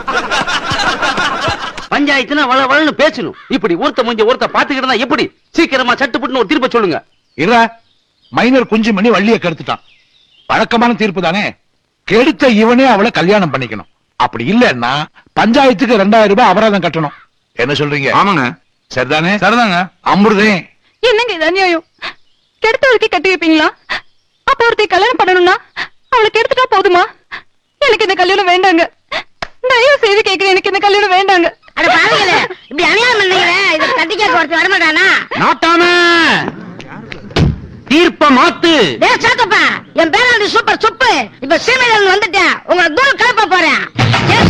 பஞ்சாயத்துனா வள வளன்னு பேசணும் இப்படி ஒருத்த முடிஞ்ச ஒருத்த பாத்துக்கிட்டு இருந்தா எப்படி சீக்கிரமா சட்டுப்புட்டுன்னு ஒரு தீர்ப்பை சொல்லுங்க இல்ல மைனர் குஞ்சு மணி வள்ளிய கெடுத்துட்டான் வழக்கமான தீர்ப்பு தானே கெடுத்த இவனே அவளை கல்யாணம் பண்ணிக்கணும் அப்படி இல்லன்னா பஞ்சாயத்துக்கு ரெண்டாயிரம் ரூபாய் அபராதம் கட்டணும் என்ன சொல்றீங்க ஆமாங்க சரிதானே சரிதாங்க அமிர்தே என்னங்க இது அநியாயம் கெடுத்தவளுக்கே கட்டி வைப்பீங்களா அப்ப ஒருத்தி கல்யாணம் பண்ணணும்னா அவளுக்கு எடுத்துட்டா போதுமா எனக்கு இந்த கல்யாணம் வேண்டாங்க தயவு செய்து கேக்குறேன் எனக்கு இந்த கல்யாணம் வேண்டாங்க அட பாருங்களே இப்படி அநியாயம் பண்ணீங்களே இத கட்டி கேட்க ஒருத்தர் வரமாட்டானா நாட்டாம தீர்ப்ப மாத்து டேய் சாக்கப்பா என் பேர் வந்து சூப்பர் சுப்பு இப்ப சீமையில இருந்து வந்துட்டேன் உங்களை தூரம் கிளப்ப போறேன் கேஸ்